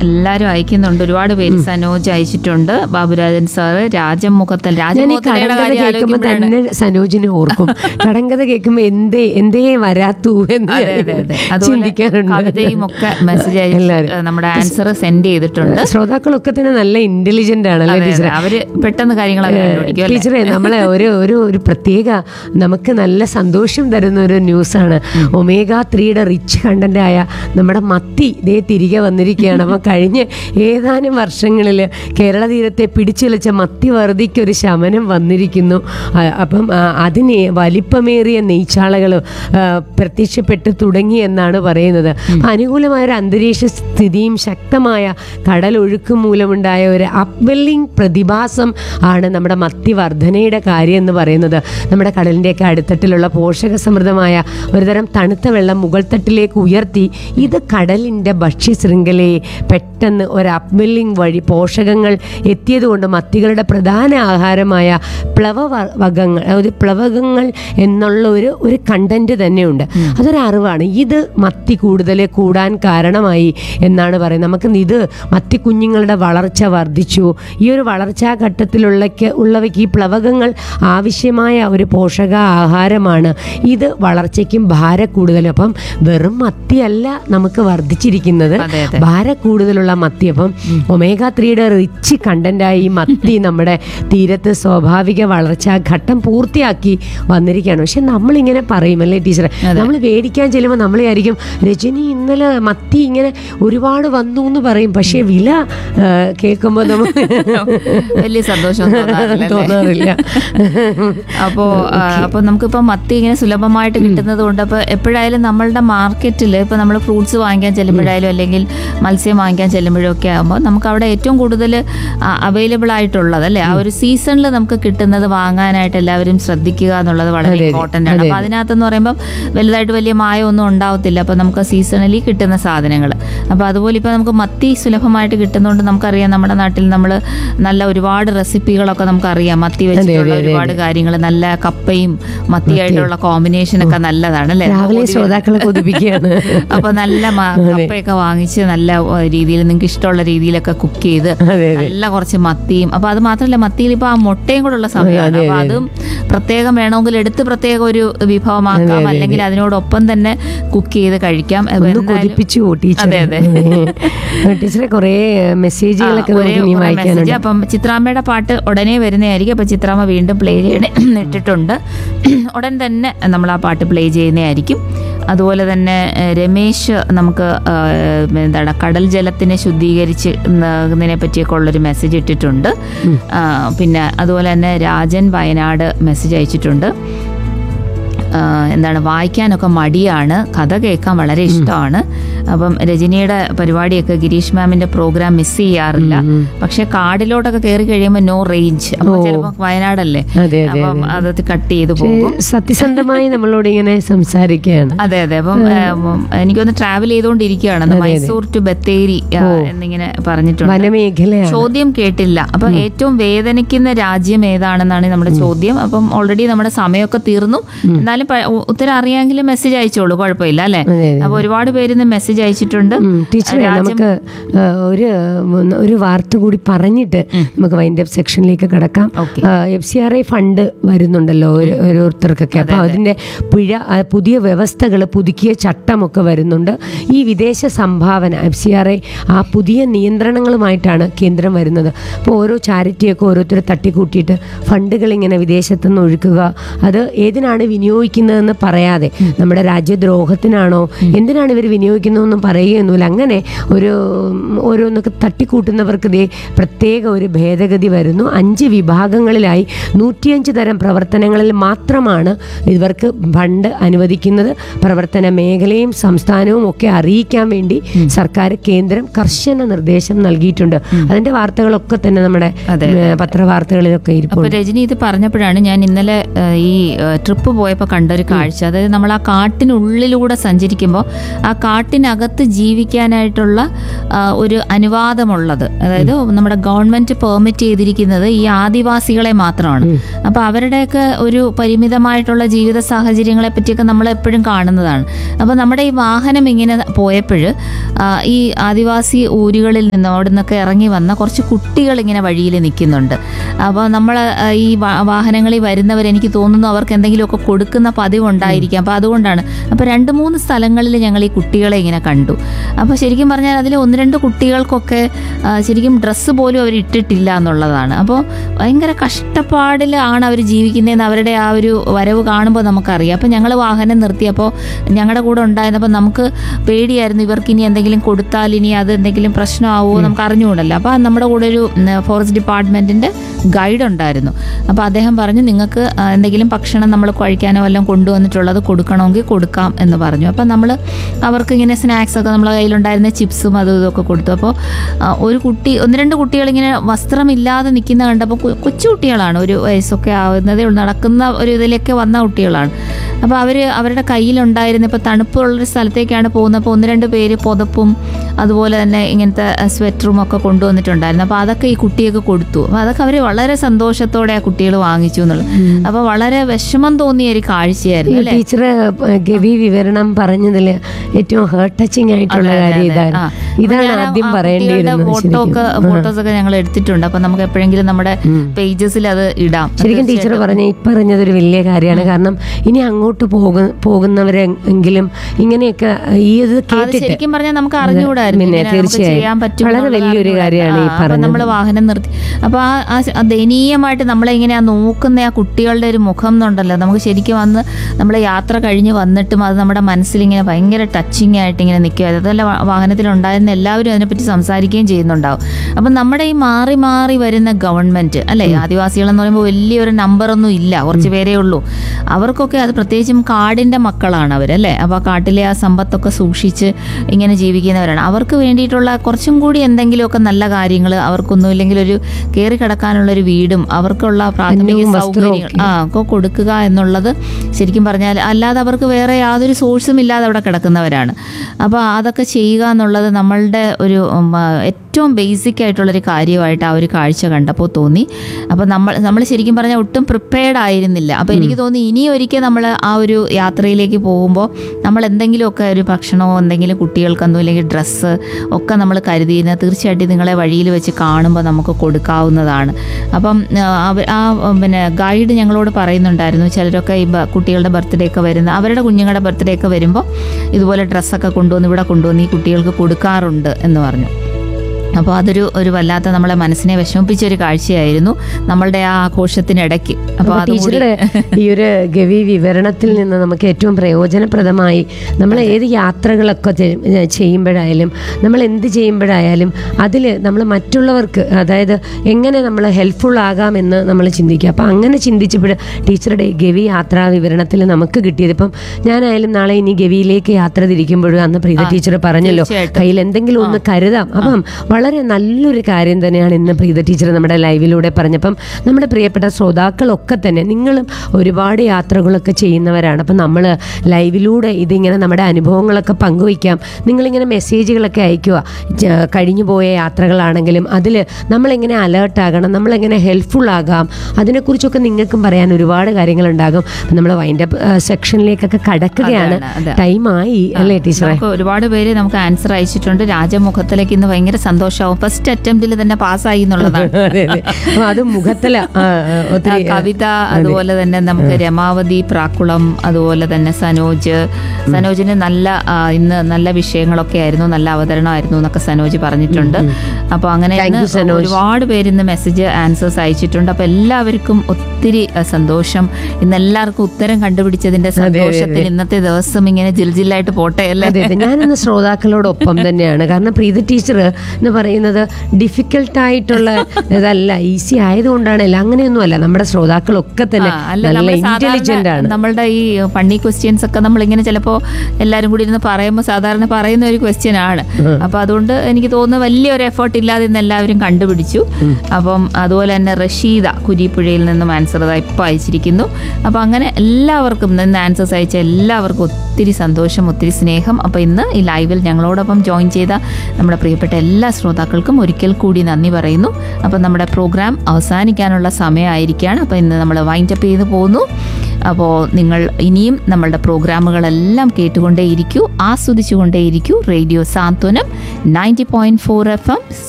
എല്ലാരും അയക്കുന്നുണ്ട് ഒരുപാട് പേര് സനോജ് അയച്ചിട്ടുണ്ട് ബാബുരാജൻ സാറ് രാജം മുഖത്തൽ ഞാൻ ഈ രാജമുഖത്തലയുടെ കടങ്കഥ കാര്യം കേൾക്കുമ്പോ ആലോചിക്കുമ്പോഴാണ് തന്നെ സനോജിനെ ഓർക്കും കടങ്കഥ കേൾക്കുമ്പോ എന്തേ എന്തേ വരാത്തു എന്ന് അതെ അതെ അതെ അതുപോലെ ചിന്തിക്കാറുണ്ട് കവിതയും ഒക്കെ മെസ്സേജ് അയച്ച് എല്ലാവരും. നമ്മുടെ ആൻസർ സെൻഡ് ചെയ്തിട്ടുണ്ട് ശ്രോതാക്കളൊക്കെ തന്നെ നല്ല ഇന്റലിജന്റ് ആണല്ലേ അതെ, അതെ. ടീച്ചറെ അവര് പെട്ടെന്ന് കാര്യങ്ങളൊക്കെ കണ്ടുപിടിക്കും അല്ലേ? ടീച്ചറെ നമ്മളെ ഒരു ഒരു ഒരു പ്രത്യേക നമുക്ക് നല്ല സന്തോഷം തരുന്ന ഒരു ന്യൂസാണ് ഒമേഗ ത്രീയുടെ റിച്ച് കണ്ടന്റ് ആയ നമ്മുടെ മത്തി ദേ തിരികെ വന്നിരിക്കുകയാണ് അപ്പം കഴിഞ്ഞ ഏതാനും വർഷങ്ങളിൽ കേരള തീരത്തെ പിടിച്ചുലച്ച മത്തി വറുതിക്ക് ഒരു ശമനം വന്നിരിക്കുന്നു ആ, അപ്പം ആ, അതിന് വലിപ്പമേറിയ നെയ്ച്ചാളകൾ പ്രത്യക്ഷപ്പെട്ട് തുടങ്ങി എന്നാണ് പറയുന്നത് അപ്പം അനുകൂലമായ ഒരു അന്തരീക്ഷ സ്ഥിതിയും ശക്തമായ കടലൊഴുക്കും മൂലമുണ്ടായ ഒരു അപ്വെല്ലിംഗ് പ്രതിഭാസം ആണ് നമ്മുടെ മത്തി വർധനയുടെ കാര്യം എന്ന് പറയുന്നത് നമ്മുടെ കടലിൻ്റെയൊക്കെ അടിത്തട്ടിലുള്ള പോഷക സമൃദ്ധമായ ഒരുതരം തണുത്ത വെള്ളം മുകൾ തട്ടിലേക്ക് ഉയർത്തി ഇത് കടലിൻ്റെ ഭക്ഷ്യശൃംഖലയെ പെട്ടെന്ന് ഒരു അപ്വെല്ലിംഗ് വഴി പോഷകങ്ങൾ എത്തിയതുകൊണ്ട് മത്തികളുടെ പ്രധാന ആഹാരമായ പ്ലവ വ- വകങ്ങൾ അതായത് പ്ലവകങ്ങൾ എന്നുള്ള ഒരു ഒരു കണ്ടന്റ് തന്നെയുണ്ട് അതൊരു അറിവാണ് ഇത് മത്തി കൂടുതൽ കൂടാൻ കാരണമായി എന്നാണ് പറയുന്നത് നമുക്ക് ഇത് മത്തി കുഞ്ഞുങ്ങളുടെ വളർച്ച വർദ്ധിച്ചു ഈ ഒരു വളർച്ചാ ഘട്ടത്തിലുള്ളക്ക് ഉള്ളവയ്ക്ക് ഈ പ്ലവകങ്ങൾ ആവശ്യമായ ഒരു പോഷക ആഹാരമാണ് ഇത് വളർച്ചയ്ക്കും ഭാര കൂടുതലും അപ്പം വെറും മത്തിയല്ല നമുക്ക് വർദ്ധിച്ചിരിക്കുന്നത് അതെ, അതെ. ഭാര കൂടുതലുള്ള മത്തി അപ്പം ഒമേഗ ത്രീയുടെ റിച്ച് കണ്ടന്റായി ഈ മത്തി നമ്മുടെ തീരത്ത് സ്വാഭാവിക വളർച്ചാ ഘട്ടം പൂർത്തിയാക്കി വന്നിരിക്കുകയാണ് പക്ഷെ നമ്മളിങ്ങനെ പറയും അല്ലേ ടീച്ചറെ നമ്മൾ മേടിക്കാൻ ചെല്ലുമ്പോൾ നമ്മൾ വിചാരിക്കും രജനി ഇന്നലെ മത്തി ഇങ്ങനെ ഒരുപാട് വന്നു എന്ന് പറയും പക്ഷേ വില ആ, കേൾക്കുമ്പോൾ നമുക്ക് വലിയ സന്തോഷം തോന്നാറില്ല തോന്നാറില്ല അപ്പോ ആ, അപ്പൊ നമുക്കിപ്പോ മത്തി ഇങ്ങനെ സുലഭമായിട്ട് കിട്ടുന്നത് കൊണ്ട് അപ്പൊ എപ്പോഴായാലും നമ്മളുടെ മാർക്കറ്റിൽ ഇപ്പൊ നമ്മൾ ഫ്രൂട്ട്സ് വാങ്ങിക്കാൻ ചെല്ലുമ്പോഴായാലും അല്ലെങ്കിൽ മത്സ്യം വാങ്ങിക്കാൻ ചെല്ലുമ്പോഴും ഒക്കെ ആകുമ്പോൾ നമുക്ക് അവിടെ ഏറ്റവും കൂടുതൽ അവൈലബിൾ ആയിട്ടുള്ളത് അല്ലെ ആ ഒരു സീസണിൽ നമുക്ക് കിട്ടുന്നത് വാങ്ങാനായിട്ട് എല്ലാവരും ശ്രദ്ധിക്കുക എന്നുള്ളത് വളരെ അതെ, അതെ. ഇമ്പോർട്ടന്റ് ആണ് അപ്പൊ അതിനകത്തെന്ന് പറയുമ്പോൾ വലുതായിട്ട് വലിയ മായമൊന്നും ഉണ്ടാവത്തില്ല അപ്പൊ നമുക്ക് സീസണലി കിട്ടുന്ന സാധനങ്ങൾ അപ്പൊ അതുപോലെ ഇപ്പൊ നമുക്ക് മത്തി സുലഭമായിട്ട് കിട്ടുന്നതുകൊണ്ട് നമുക്കറിയാം നമ്മുടെ നാട്ടിൽ നമ്മൾ നല്ല ഒരുപാട് റെസിപ്പികളൊക്കെ നമുക്കറിയാം മത്തി വെച്ചിട്ടുള്ള ഒരുപാട് കാര്യങ്ങൾ നല്ല കപ്പയും മത്തിയായിട്ടുള്ള കോമ്പിനേഷൻ ഒക്കെ നല്ലതാണ് അല്ലേ രാവിലെ ശ്രോതാക്കളെ കൊതിപ്പിക്കുകയാണ് അപ്പൊ നല്ല മ- കപ്പയൊക്കെ വാങ്ങിച്ച് നല്ല ഏഹ്, രീതിയിൽ നിങ്ങൾക്ക് ഇഷ്ടമുള്ള രീതിയിലൊക്കെ കുക്ക് ചെയ്ത് അതെ, നല്ല കുറച്ച് മത്തിയും അപ്പൊ അത് മാത്രമല്ല മത്തിയിൽ ഇപ്പൊ ആ മുട്ടയും കൂടെ ഉള്ള സമയമാണ് അപ്പൊ അതും പ്രത്യേകം വേണമെങ്കിൽ എടുത്ത് പ്രത്യേക ഒരു വിഭവമാക്കാം അല്ലെങ്കിൽ അതിനോടൊപ്പം തന്നെ കുക്ക് ചെയ്ത് കഴിക്കാം അപ്പൊ ഒന്ന് എന്തായാലും- കൊതിപ്പിച്ചു ടീച്ചർ അതെ, അതെ. ടീച്ചറെ കുറേ മെസ്സേജുകളൊക്കെ ആ, ഒരേ നമുക്ക് ഇനി കുറേ വായിക്കാനുണ്ട് മെസ്സേജ് അപ്പം ചിത്രാമ്മയുടെ പാട്ട് ഉടനെ വരുന്നതായിരിക്കും അപ്പം ചിത്രാമ്മ വീണ്ടും പ്ലേ ചെയ്യണ ഇട്ടിട്ടുണ്ട് ഉടൻ തന്നെ നമ്മൾ ആ പാട്ട് പ്ലേ ചെയ്യുന്നതായിരിക്കും അതുപോലെ തന്നെ ഏഹ്, രമേശ് നമുക്ക് ഏഹ്, എന്താണ് കടൽ ജലത്തിനെ ശുദ്ധീകരിച്ച് ഇതിനെ പറ്റിയൊക്കെ ഉള്ളൊരു മെസ്സേജ് ഇട്ടിട്ടുണ്ട് ആ, പിന്നെ അതുപോലെ തന്നെ രാജൻ വയനാട് മെസ്സേജ് അയച്ചിട്ടുണ്ട് ആ, എന്താണ് വായിക്കാനൊക്കെ മടിയാണ് കഥ കേൾക്കാൻ വളരെ ഇഷ്ടമാണ് അപ്പം രജനിയുടെ പരിപാടിയൊക്കെ ഗിരീഷ് മാമിന്റെ പ്രോഗ്രാം മിസ് ചെയ്യാറില്ല പക്ഷെ കാടിലോട്ടൊക്കെ കയറി കഴിയുമ്പോൾ നോ റേഞ്ച് അപ്പൊ ചിലപ്പോൾ വയനാടല്ലേ അതെ അതെ അപ്പം അത് കട്ട് ചെയ്ത് പോകും സത്യസന്ധമായി നമ്മളോട് ഇങ്ങനെ സംസാരിക്കുകയാണ് അതെ അതെ അപ്പം ഏം, എനിക്കൊന്ന് ട്രാവൽ ചെയ്തുകൊണ്ടിരിക്കുകയാണ് മൈസൂർ ടു ബത്തേരി ആ, എന്നിങ്ങനെ പറഞ്ഞിട്ടുണ്ട് വനമേഖലയാണ് ചോദ്യം കേട്ടില്ല അപ്പൊ ഏറ്റവും വേദനിക്കുന്ന രാജ്യം ഏതാണെന്നാണ് നമ്മുടെ ചോദ്യം അപ്പം ഓൾറെഡി നമ്മുടെ സമയമൊക്കെ തീർന്നു എന്നാലും പ- ഉ- ഉത്തരം അറിയാമെങ്കിലും മെസ്സേജ് അയച്ചോളൂ കുഴപ്പമില്ല അല്ലേ അതെ, അപ്പൊ ഒരുപാട് പേര് ഇന്ന് മെസ്സേജ് അയച്ചിട്ടുണ്ട് ഉം, ടീച്ചറെ നമുക്ക് ആ, ഒരു ഉം, ഒരു വാർത്ത കൂടി പറഞ്ഞിട്ട് നമുക്ക് വൈൻഡ് അപ്പ് സെക്ഷനിലേക്ക് കിടക്കാം Okay. F C R I fund വരുന്നുണ്ടല്ലോ ഒരു- ഓരോരുത്തർക്കൊക്കെ അപ്പോൾ അതിൻ്റെ പിഴ ആ, പുതിയ വ്യവസ്ഥകൾ പുതുക്കിയ ചട്ടമൊക്കെ വരുന്നുണ്ട് ഈ വിദേശ സംഭാവന എഫ് സി ആർ ഐ ആ പുതിയ നിയന്ത്രണങ്ങളുമായിട്ടാണ് കേന്ദ്രം വരുന്നത് അപ്പോൾ ഓരോ ചാരിറ്റിയൊക്കെ ഓരോരുത്തർ തട്ടിക്കൂട്ടിയിട്ട് ഫണ്ടുകൾ ഇങ്ങനെ വിദേശത്തു നിന്ന് ഒഴുക്കുക അത് ഏതിനാണ് വിനിയോഗിക്കുന്നതെന്ന് പറയാതെ നമ്മുടെ രാജ്യദ്രോഹത്തിനാണോ എന്തിനാണ് ഇവർ വിനിയോഗിക്കുന്നതെന്നും പറയുകയൊന്നുമില്ല അങ്ങനെ ഒരു ഉം, ഓരോന്നൊക്കെ തട്ടിക്കൂട്ടുന്നവർക്ക് ദേ പ്രത്യേക ഒരു ഭേദഗതി വരുന്നു അഞ്ച് വിഭാഗങ്ങളിലായി നൂറ്റിയഞ്ച് തരം പ്രവർത്തനങ്ങളിൽ മാത്രമാണ് ഇവർക്ക് ഫണ്ട് അനുവദിക്കുന്നത് പ്രവർത്തന മേഖലയും സംസ്ഥാനവും ഒക്കെ അറിയിക്കാൻ വേണ്ടി സർക്കാർ കേന്ദ്രം കർശന നിർദ്ദേശം നൽകിയിട്ടുണ്ട് അതിന്റെ വാർത്തകളൊക്കെ തന്നെ നമ്മുടെ ഏഹ്, പത്രവാർത്തകളിലൊക്കെ അപ്പൊ ഇരിപ്പുണ്ട് രജനി ഇത് പറഞ്ഞപ്പോഴാണ് ഞാൻ ഇന്നലെ ഏഹ്, ഈ ട്രിപ്പ് പോയപ്പോൾ കണ്ട കണ്ട ഒരു കാഴ്ച അതായത് നമ്മൾ ആ കാട്ടിനുള്ളിലൂടെ സഞ്ചരിക്കുമ്പോൾ ആ കാട്ടിനകത്ത് ജീവിക്കാനായിട്ടുള്ള ആ, ഒരു അനുവാദമുള്ളത് അതായത് നമ്മുടെ ഗവൺമെന്റ് പെർമിറ്റ് ചെയ്തിരിക്കുന്നത് ഈ ആദിവാസികളെ മാത്രമാണ് അപ്പൊ അവരുടെയൊക്കെ ഒരു പരിമിതമായിട്ടുള്ള ജീവിത സാഹചര്യങ്ങളെ പറ്റിയൊക്കെ നമ്മൾ എപ്പോഴും കാണുന്നതാണ് അപ്പൊ നമ്മുടെ ഈ വാഹനം ഇങ്ങനെ പോയപ്പോൾ ഈ ആദിവാസി ഊരുകളിൽ നിന്ന് അവിടെ നിന്നൊക്കെ ഇറങ്ങി വന്ന കുറച്ച് കുട്ടികൾ ഇങ്ങനെ വഴിയിൽ നിൽക്കുന്നുണ്ട് അപ്പോൾ നമ്മൾ ഈ വാ- വാഹനങ്ങളിൽ വരുന്നവർ എനിക്ക് തോന്നുന്നു അവർക്ക് എന്തെങ്കിലുമൊക്കെ കൊടുക്കുന്ന പതിവ് ഉണ്ടായിരിക്കാം അപ്പോൾ അതുകൊണ്ടാണ് അപ്പോൾ രണ്ട് മൂന്ന് സ്ഥലങ്ങളിൽ ഞങ്ങൾ ഈ കുട്ടികളെ ഇങ്ങനെ കണ്ടു അപ്പോൾ ശരിക്കും പറഞ്ഞാൽ അതിൽ ഒന്ന് രണ്ട് കുട്ടികൾക്കൊക്കെ ആ, ശരിക്കും ഡ്രസ്സ് പോലും അവർ ഇട്ടിട്ടില്ല എന്നുള്ളതാണ് അപ്പോൾ ഭയങ്കര കഷ്ടപ്പാടിലാണ് അവർ ജീവിക്കുന്നതെന്ന് അവരുടെ ആ ഒരു വരവ് കാണുമ്പോൾ നമുക്കറിയാം അപ്പോൾ ഞങ്ങൾ വാഹനം നിർത്തിയപ്പോൾ ഞങ്ങളുടെ കൂടെ ഉണ്ടായിരുന്നപ്പോൾ നമുക്ക് പേടിയായിരുന്നു ഇവർക്ക് ഇനി എന്തെങ്കിലും കൊടുത്താൽ ഇനി അത് എന്തെങ്കിലും പ്രശ്നമാവുമോ നമുക്ക് അറിഞ്ഞുകൂടല്ലോ അപ്പോൾ നമ്മുടെ കൂടെ ഒരു ഉം, ഫോറസ്റ്റ് ഡിപ്പാർട്ട്മെൻറ്റിൻ്റെ ഗൈഡ് ഉണ്ടായിരുന്നു അപ്പോൾ അദ്ദേഹം പറഞ്ഞു നിങ്ങൾക്ക് ആ, എന്തെങ്കിലും ഭക്ഷണം നമ്മൾ കഴിക്കാനോ വല്ലതും കൊണ്ടുവന്നിട്ടുള്ളത് കൊടുക്കണമെങ്കിൽ കൊടുക്കാം എന്ന് പറഞ്ഞു അപ്പോൾ നമ്മൾ അവർക്ക് ഇങ്ങനെ സ്നാക്സ് ഒക്കെ നമ്മളെ കയ്യിലുണ്ടായിരുന്ന ചിപ്സും അതും ഇതൊക്കെ കൊടുത്തു അപ്പോൾ ആ, ഒരു കുട്ടി ഒന്ന് രണ്ട് കുട്ടികൾ ഇങ്ങനെ വസ്ത്രമില്ലാതെ നിൽക്കുന്ന കണ്ടപ്പോൾ കു- കൊച്ചു കുട്ടികളാണ് ഒരു വയസ്സൊക്കെ ആവുന്നതേ ഉള്ളൂ നടക്കുന്ന ഒരു ഇതിലേക്ക് വന്ന കുട്ടികളാണ് അപ്പോൾ അവർ അവരുടെ കയ്യിലുണ്ടായിരുന്ന ഇപ്പോൾ തണുപ്പുള്ളൊരു സ്ഥലത്തേക്കാണ് പോകുന്നത് അപ്പോൾ ഒന്ന് രണ്ട് പേര് പുതപ്പും അതുപോലെ തന്നെ ഇങ്ങനത്തെ സ്വെറ്ററും ഒക്കെ കൊണ്ടുവന്നിട്ടുണ്ടായിരുന്നു അപ്പോൾ അതൊക്കെ ഈ കുട്ടിയൊക്കെ കൊടുത്തു അപ്പോൾ അതൊക്കെ അവർ വളരെ സന്തോഷത്തോടെ ആ കുട്ടികൾ വാങ്ങിച്ചു എന്നുള്ളത് അപ്പോൾ വളരെ വിഷമം തോന്നിയ ഒരു കാഴ്ചയായിരുന്നു അല്ലേ ടീച്ചർ ഗവി വിവരണം പറഞ്ഞതിൽ ഏറ്റവും ഹേർട്ട് ടച്ചിങ് ആയിട്ടുള്ള കാര്യം ഇതാണ് ഇതാണ് ആദ്യം പറയേണ്ടിയിരുന്നത് ഫോട്ടോ ഒക്കെ ഫോട്ടോസ് ഒക്കെ ഞങ്ങൾ എടുത്തിട്ടുണ്ട് അപ്പൊ നമുക്ക് എപ്പോഴെങ്കിലും നമ്മുടെ പേജസിൽ അത് ഇടാം ശരിക്കും ടീച്ചർ പറഞ്ഞ ഈ പറഞ്ഞതൊരു വലിയ കാര്യമാണ് കാരണം ഇനി അങ്ങോട്ട് പോകു പോകുന്നവരെങ്കിലും ഇങ്ങനെയൊക്കെ ഈ ഇത് അത് കേട്ടിട്ട് ശരിക്കും പറഞ്ഞാൽ നമുക്ക് അറിഞ്ഞുകൂടായിരുന്നു പിന്നെ ഇങ്ങനെ നമുക്ക് തീർച്ചയായും. ചെയ്യാൻ പറ്റും വളരെ എന്നുള്ളത് വലിയൊരു അറിഞ്ഞുകൂടാ. കാര്യമാണ് ഈ ആ, അപ്പൊ പറഞ്ഞത്. നമ്മള് വാഹനം നിർത്തി അപ്പൊ ആ ആ ശ- ആ ദയനീയമായിട്ട് നമ്മളെ ഇങ്ങനെ ആ നോക്കുന്ന ആ കുട്ടികളുടെ ഒരു മുഖം എന്നുണ്ടല്ലോ നമുക്ക് ശരിക്കും വന്ന് നമ്മളെ യാത്ര കഴിഞ്ഞ് വന്നിട്ടും അത് നമ്മുടെ മനസ്സിൽ ഇങ്ങനെ ഭയങ്കര ടച്ചിങ് ആയിട്ട് ഇങ്ങനെ നിൽക്കുക അതല്ല വാഹനത്തിലുണ്ടായിരുന്ന എല്ലാവരും അതിനെപ്പറ്റി സംസാരിക്കുകയും ചെയ്യുന്നുണ്ടാവും അപ്പം നമ്മുടെ ഈ മാറി മാറി വരുന്ന ഗവൺമെന്റ് അല്ലെ ആദിവാസികൾ എന്ന് പറയുമ്പോൾ വലിയൊരു നമ്പറൊന്നും ഇല്ല കുറച്ച് പേരേ ഉള്ളൂ അവർക്കൊക്കെ അത് പ്രത്യേകിച്ചും കാടിന്റെ മക്കളാണ് അവരല്ലേ അപ്പോൾ ആ കാട്ടിലെ ആ സമ്പത്തൊക്കെ സൂക്ഷിച്ച് ഇങ്ങനെ ജീവിക്കുന്നവരാണ് അവർക്ക് വേണ്ടിയിട്ടുള്ള കുറച്ചും കൂടി എന്തെങ്കിലുമൊക്കെ നല്ല കാര്യങ്ങൾ അവർക്കൊന്നും ഇല്ലെങ്കിൽ ഒരു കയറി കിടക്കാനുള്ള ഒരു വീടും അവർക്കുള്ള പ്രാഥമിക അന്നവും വസ്ത്രവും സൗകര്യങ്ങൾ ആ ഒക്കെ കൊടുക്കുക എന്നുള്ളത് ശരിക്കും പറഞ്ഞാൽ അല്ലാതെ അവർക്ക് വേറെ യാതൊരു സോഴ്സും ഇല്ലാതെ അവിടെ കിടക്കുന്നവരാണ് അപ്പോൾ അതൊക്കെ ചെയ്യുക എന്നുള്ളത് നമ്മളുടെ ഒരു ഉം, ആ, ഏറ്റവും ബേസിക് ആയിട്ടുള്ളൊരു കാര്യമായിട്ട് ആ ഒരു കാഴ്ച കണ്ടപ്പോൾ തോന്നി അപ്പോൾ നമ്മൾ നമ്മൾ ശരിക്കും പറഞ്ഞാൽ ഒട്ടും പ്രിപ്പയർഡ് ആയിരുന്നില്ല അപ്പോൾ എനിക്ക് തോന്നി ഇനി ഒരിക്കൽ നമ്മൾ ആ ഒരു യാത്രയിലേക്ക് പോകുമ്പോൾ നമ്മൾ എന്തെങ്കിലുമൊക്കെ ഒരു ഭക്ഷണമോ എന്തെങ്കിലും കുട്ടികൾക്കൊന്നും ഇല്ലെങ്കിൽ ഡ്രസ്സ് ഒക്കെ നമ്മൾ കരുതിയിരുന്ന തീർച്ചയായിട്ടും നിങ്ങളെ വഴിയിൽ വെച്ച് കാണുമ്പോൾ നമുക്ക് കൊടുക്കാവുന്നതാണ് അപ്പം ആ, അവ- ആ ഉം, പിന്നെ ഗൈഡ് ഞങ്ങളോട് പറയുന്നുണ്ടായിരുന്നു ചിലരൊക്കെ ഈ ബ- കുട്ടികളുടെ ബർത്ത്ഡേ ഒക്കെ വരുന്ന അവരുടെ കുഞ്ഞുങ്ങളുടെ ബർത്ത്ഡേ ഒക്കെ വരുമ്പോൾ ഇതുപോലെ ഡ്രസ്സൊക്കെ കൊണ്ടുവന്ന് ഇവിടെ കൊണ്ടുവന്ന് ഈ കുട്ടികൾക്ക് കൊടുക്കാറുണ്ട് എന്ന് പറഞ്ഞു അപ്പോൾ അതൊരു ഒരു വല്ലാത്ത നമ്മളെ മനസ്സിനെ വിഷമിപ്പിച്ച ഒരു കാഴ്ചയായിരുന്നു നമ്മളുടെ ആ ആഘോഷത്തിനിടയ്ക്ക് അപ്പോൾ അപ്പൊ അതുകൂടി ടീച്ചറുടെ ഈ ഒരു ഗവി വിവരണത്തിൽ നിന്ന് നമുക്ക് ഏറ്റവും പ്രയോജനപ്രദമായി നമ്മൾ ഏത് യാത്രകളൊക്കെ ചെ- ചെയ്യുമ്പോഴായാലും നമ്മൾ എന്ത് ചെയ്യുമ്പോഴായാലും അതിൽ നമ്മൾ മറ്റുള്ളവർക്ക് അതായത് എങ്ങനെ നമ്മൾ ഹെൽപ്ഫുൾ ആകാമെന്ന് നമ്മൾ ചിന്തിക്കുക അപ്പം അങ്ങനെ ചിന്തിച്ചപ്പോൾ ടീച്ചറുടെ ഈ ഗവി യാത്രാ വിവരണത്തിൽ നമുക്ക് കിട്ടിയത് ഇപ്പം ഞാനായാലും നാളെ ഇനി ഗവിയിലേക്ക് യാത്ര തിരിക്കുമ്പോഴും അന്ന് പ്രീത ടീച്ചർ പറഞ്ഞല്ലോ തീർച്ചയായിട്ടും. കയ്യിൽ എന്തെങ്കിലും ഒന്ന് കരുതാം അപ്പം വളരെ നല്ലൊരു കാര്യം തന്നെയാണ് ഇന്ന് പ്രീത ടീച്ചർ നമ്മുടെ ലൈവിലൂടെ പറഞ്ഞപ്പം നമ്മുടെ പ്രിയപ്പെട്ട ശ്രോതാക്കളൊക്കെ തന്നെ നിങ്ങളും ഒരുപാട് യാത്രകളൊക്കെ ചെയ്യുന്നവരാണ് അപ്പം നമ്മൾ ലൈവിലൂടെ ഇതിങ്ങനെ നമ്മുടെ അനുഭവങ്ങളൊക്കെ പങ്കുവയ്ക്കാം നിങ്ങളിങ്ങനെ മെസ്സേജുകളൊക്കെ അയക്കുക ജ- കഴിഞ്ഞു പോയ യാത്രകളാണെങ്കിലും അതിൽ നമ്മളെങ്ങനെ അലേർട്ടാകണം നമ്മളെങ്ങനെ ഹെൽപ്ഫുൾ ആകാം അതിനെക്കുറിച്ചൊക്കെ നിങ്ങൾക്കും പറയാൻ ഒരുപാട് കാര്യങ്ങളുണ്ടാകും അപ്പം നമ്മൾ വൈൻഡപ്പ് സെക്ഷനിലേക്കൊക്കെ കടക്കുകയാണ് അതാണ്, അതെ. ടൈമായി അല്ലേ ടീച്ചറെ നമുക്ക് ഒരുപാട് പേര് നമുക്ക് ആൻസർ അയച്ചിട്ടുണ്ട് രാജമുഖത്തിലേക്ക് ഇന്ന് ഭയങ്കര സന്തോഷമാവും ഫസ്റ്റ് അറ്റംപ്റ്റിൽ തന്നെ പാസ്സായി എന്നുള്ളതാണ് അതെ അതെ അപ്പൊ അത് മുഖത്തല ആ, ആ, ആ, ഒത്തിരി കവിത അതുപോലെ തന്നെ നമുക്ക് രമാവതി പ്രാക്കുളം അതുപോലെ തന്നെ സനോജ് സനോജിന് നല്ല ആ, ഇന്ന് നല്ല വിഷയങ്ങളൊക്കെ ആയിരുന്നു നല്ല അവതരണമായിരുന്നു എന്നൊക്കെ സനോജ് പറഞ്ഞിട്ടുണ്ട് അപ്പൊ അങ്ങനെ Thank ഇന്ന് you, സനോജ്. ഒരുപാട് പേര് ഇന്ന് മെസ്സേജ് ആൻസേഴ്സ് അയച്ചിട്ടുണ്ട് അപ്പൊ എല്ലാവർക്കും ഒത്തിരി ആ, സന്തോഷം ഇന്ന് എല്ലാവർക്കും ഉത്തരം കണ്ടുപിടിച്ചതിന്റെ സന്തോഷത്തിൽ ഇന്നത്തെ ദിവസം ഇങ്ങനെ ജിൽജില്ലായിട്ട് പോട്ടെ അല്ലേ അതെ അതെ ഞാനിന്ന് ശ്രോതാക്കളോടൊപ്പം തന്നെയാണ് കാരണം പ്രീത ടീച്ചർ എന്ന് പറയുന്നത് ഡിഫിക്കൽട്ട് ആയിട്ടുള്ള ഇതല്ല ഈസി ആയതുകൊണ്ടാണ് അല്ല അങ്ങനെയൊന്നുമല്ല നമ്മുടെ ശ്രോതാക്കളൊക്കെ തന്നെ ആ, അല്ല, നല്ല നമ്മള് ഇന്റലിജന്റ് സാധാരണ ആണ് നമ്മളുടെ ഈ ഫണ്ണി ക്വസ്റ്റ്യൻസ് ഒക്കെ നമ്മളിങ്ങനെ ചിലപ്പോൾ എല്ലാവരും കൂടി ഇരുന്ന് പറയുമ്പോൾ സാധാരണ പറയുന്ന ഒരു ക്വസ്റ്റ്യൻ ആണ് അപ്പൊ അതുകൊണ്ട് എനിക്ക് തോന്നുന്നു വലിയൊരു എഫേർട്ട് ഇല്ലാതെ ഇന്ന് എല്ലാവരും കണ്ടുപിടിച്ചു അപ്പം അതുപോലെ തന്നെ റഷീദ കുരിപ്പുഴയിൽ നിന്നും ആൻസർ ഇതാ ഇപ്പം അയച്ചിരിക്കുന്നു അപ്പം അങ്ങനെ എല്ലാവർക്കും ഇന്ന് ആൻസേഴ്സ് അയച്ച എല്ലാവർക്കും ഒത്തിരി സന്തോഷം ഒത്തിരി സ്നേഹം അപ്പോൾ ഇന്ന് ഈ ലൈവിൽ ഞങ്ങളോടൊപ്പം ജോയിൻ ചെയ്ത നമ്മുടെ പ്രിയപ്പെട്ട എല്ലാ ശ്രോതാക്കൾക്കും ഒരിക്കൽ കൂടി നന്ദി പറയുന്നു അപ്പം നമ്മുടെ പ്രോഗ്രാം അവസാനിക്കാനുള്ള സമയമായിരിക്കുകയാണ് അപ്പോൾ ഇന്ന് നമ്മൾ വൈൻഡപ്പ് ചെയ്ത് പോകുന്നു അപ്പോൾ നിങ്ങൾ ഇനിയും നമ്മളുടെ പ്രോഗ്രാമുകളെല്ലാം കേട്ടുകൊണ്ടേയിരിക്കൂ ആസ്വദിച്ചുകൊണ്ടേയിരിക്കൂ radio Santhwanam ninety point four F M